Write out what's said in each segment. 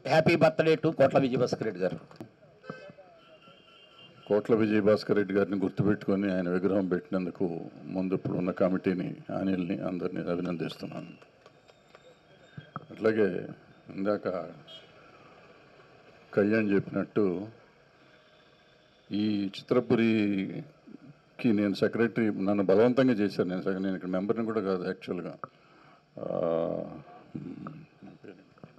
Happy birthday to కోట్ల విజయభాస్కర్ రెడ్డి గారు కోట్ల విజయభాస్కర్ రెడ్డి గారిని గుర్తుపెట్టుకొని ఆయన విగ్రహం పెట్టినందుకు ముందు ఇప్పుడు ఉన్న కమిటీని అనిల్ని అందరినీ అభినందిస్తున్నాను అట్లాగే ఇందాక కళ్యాణ్ చెప్పినట్టు ఈ చిత్రపురికి నేను సెక్రటరీ నన్ను బలవంతంగా చేశాను నేను సెక్ర- నేను ఇక్కడ మెంబర్ని కూడా కాదు యాక్చువల్గా ఆ, నా పేరు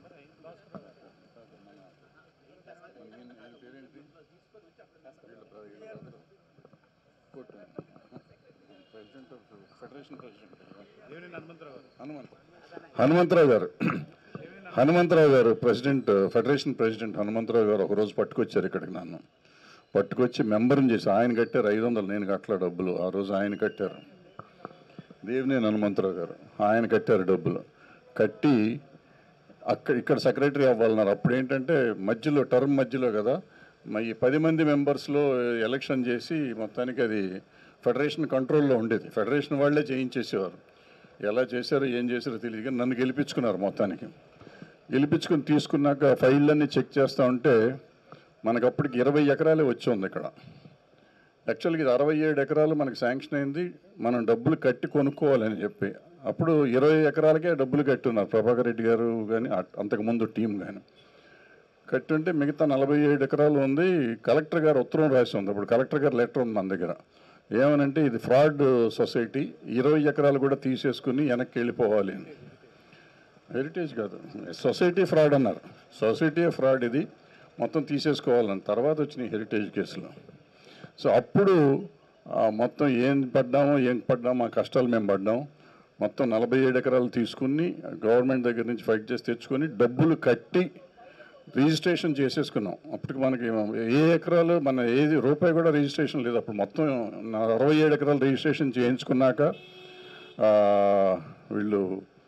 హనుమంతరావు గారు హనుమంతరావు గారు ప్రెసిడెంట్ ఫెడరేషన్ ప్రెసిడెంట్ హనుమంతరావు గారు ఒకరోజు పట్టుకొచ్చారు ఇక్కడికి నన్ను పట్టుకొచ్చి మెంబర్ని చేసి ఆయన కట్టారు ఐదు వందలు నేను కట్టలే డబ్బులు ఆ రోజు ఆయన కట్టారు దేవినేని హనుమంతరావు గారు ఆయన కట్టారు డబ్బులు కట్టి అక్కడ ఇక్కడ సెక్రటరీ అవ్వాలన్నారు అప్పుడు ఏంటంటే మధ్యలో టర్మ్ మధ్యలో కదా మరి ఈ పది మంది మెంబర్స్లో ఎలక్షన్ చేసి మొత్తానికి అది ఫెడరేషన్ కంట్రోల్లో ఉండేది ఫెడరేషన్ వాళ్ళే చేయించేసేవారు ఎలా చేశారో ఏం చేశారో తెలియదు కానీ నన్ను గెలిపించుకున్నారు మొత్తానికి గెలిపించుకుని తీసుకున్నాక ఫైళ్ళన్నీ చెక్ చేస్తూ ఉంటే మనకు అప్పటికి ఇరవై ఎకరాలే వచ్చి ఉంది ఇక్కడ యాక్చువల్గా ఇది అరవై ఏడు ఎకరాలు మనకి శాంక్షన్ అయింది మనం డబ్బులు కట్టి కొనుక్కోవాలని చెప్పి అప్పుడు ఇరవై ఎకరాలకే డబ్బులు కట్టున్నారు ప్రభాకర్ రెడ్డి గారు కానీ అంతకుముందు టీం కానీ కట్టుంటే మిగతా నలభై ఏడు ఎకరాలు ఉంది కలెక్టర్ గారు ఉత్తరం రాసి ఉంది అప్పుడు కలెక్టర్ గారు లెటర్ ఉంది మన దగ్గర ఏమనంటే ఇది ఫ్రాడ్ సొసైటీ ఇరవై ఎకరాలు కూడా తీసేసుకుని వెనక్కి వెళ్ళిపోవాలి అని హెరిటేజ్ కాదు సొసైటీ ఫ్రాడ్ అన్నారు సొసైటీ ఫ్రాడ్ ఇది మొత్తం తీసేసుకోవాలని తర్వాత వచ్చినాయి హెరిటేజ్ కేసులో సో అప్పుడు ఆ, మొత్తం ఏం పడ్డామో ఏం పడ్డామో ఆ కష్టాలు మేము పడ్డాం మొత్తం నలభై ఏడు ఎకరాలు తీసుకుని గవర్నమెంట్ దగ్గర నుంచి ఫైట్ చేసి తెచ్చుకొని డబ్బులు కట్టి రిజిస్ట్రేషన్ చేసేసుకున్నాం అప్పటికి మనకి ఏ ఎకరాలు మన ఏది రూపాయి కూడా రిజిస్ట్రేషన్ లేదు అప్పుడు మొత్తం నా అరవై ఏడు ఎకరాలు రిజిస్ట్రేషన్ చేయించుకున్నాక ఆ, వీళ్ళు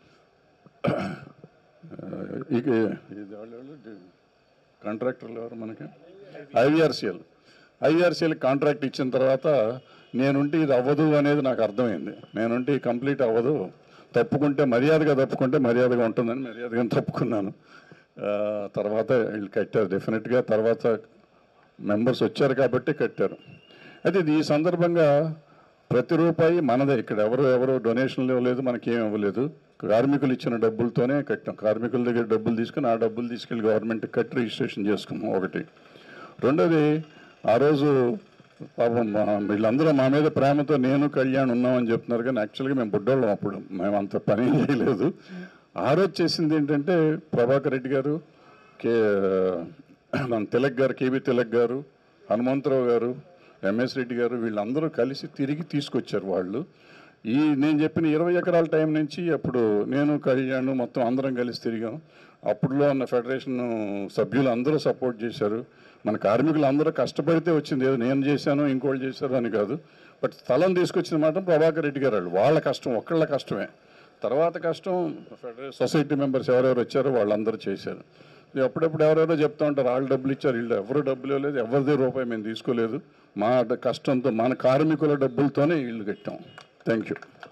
ఇక ఇది వాళ్ళు ఎవరు? కాంట్రాక్టర్లు ఎవరు మనకి ఐవీఆర్సీఎల్ ఐవీఆర్సీఎల్ కాంట్రాక్ట్ ఇచ్చిన తర్వాత నేనుంటే ఇది అవ్వదు అనేది నాకు అర్థమైంది నేనుంటే ఇది కంప్లీట్ అవ్వదు తప్పుకుంటే మర్యాదగా తప్పుకుంటే మర్యాదగా ఉంటుందని మర్యాదగా తప్పుకున్నాను ఆ, తర్వాత వీళ్ళు కట్టారు డెఫినెట్గా తర్వాత మెంబర్స్ వచ్చారు కాబట్టి కట్టారు అయితే ఇది ఈ సందర్భంగా ప్రతి రూపాయి మనదే ఇక్కడ ఎవరు ఎవరు డొనేషన్లు ఇవ్వలేదు మనకేం ఇవ్వలేదు కార్మికులు ఇచ్చిన డబ్బులతోనే కట్టాం కార్మికుల దగ్గర డబ్బులు తీసుకుని ఆ డబ్బులు తీసుకెళ్ళి గవర్నమెంట్ కట్టి రిజిస్ట్రేషన్ చేసుకున్నాం ఒకటి రెండోది ఆ రోజు పాపం మా- వీళ్ళందరూ మా మీద ప్రేమతో నేను కళ్యాణ్ ఉన్నామని చెప్తున్నారు కానీ యాక్చువల్గా మేము బుడ్డోళ్ళం అప్పుడు మేము అంత పని ఏం చేయలేదు ఆ రోజు చేసింది ఏంటంటే ప్రభాకర్ రెడ్డి గారు కే మన తిలక్ గారు కేబీ తిలక్ గారు హనుమంతరావు గారు ఎంఎస్ రెడ్డి గారు వీళ్ళందరూ కలిసి తిరిగి తీసుకొచ్చారు వాళ్ళు ఈ నేను చెప్పిన ఇరవై ఎకరాల టైం నుంచి అప్పుడు నేను కళ్యాణ్ మొత్తం అందరం కలిసి తిరిగాం అప్పుడులో ఉన్న ఫెడరేషన్ సభ్యులు అందరూ సపోర్ట్ చేశారు మన కార్మికులు అందరూ కష్టపడితే వచ్చింది ఏదో నేను చేశాను ఇంకోళ్ళు చేశారు అని కాదు బట్ స్థలం తీసుకొచ్చిన మాట ప్రభాకర్ రెడ్డి గారు వాళ్ళు వాళ్ళ కష్టం ఒక్కళ్ళ కష్టమే తర్వాత కష్టం ఫెడరే సొసైటీ మెంబర్స్ ఎవరెవరు వచ్చారో వాళ్ళందరూ చేశారు ఇది అప్పుడప్పుడు ఎవరెవరో చెప్తా ఉంటారు వాళ్ళు డబ్బులు ఇచ్చారు వీళ్ళు ఎవరు డబ్బులు ఇవ్వలేదు ఎవరిదే రూపాయి మేము తీసుకోలేదు మా డ- కష్టంతో మన కార్మికుల డబ్బులతోనే ఇల్లు కట్టాం థ్యాంక్ యూ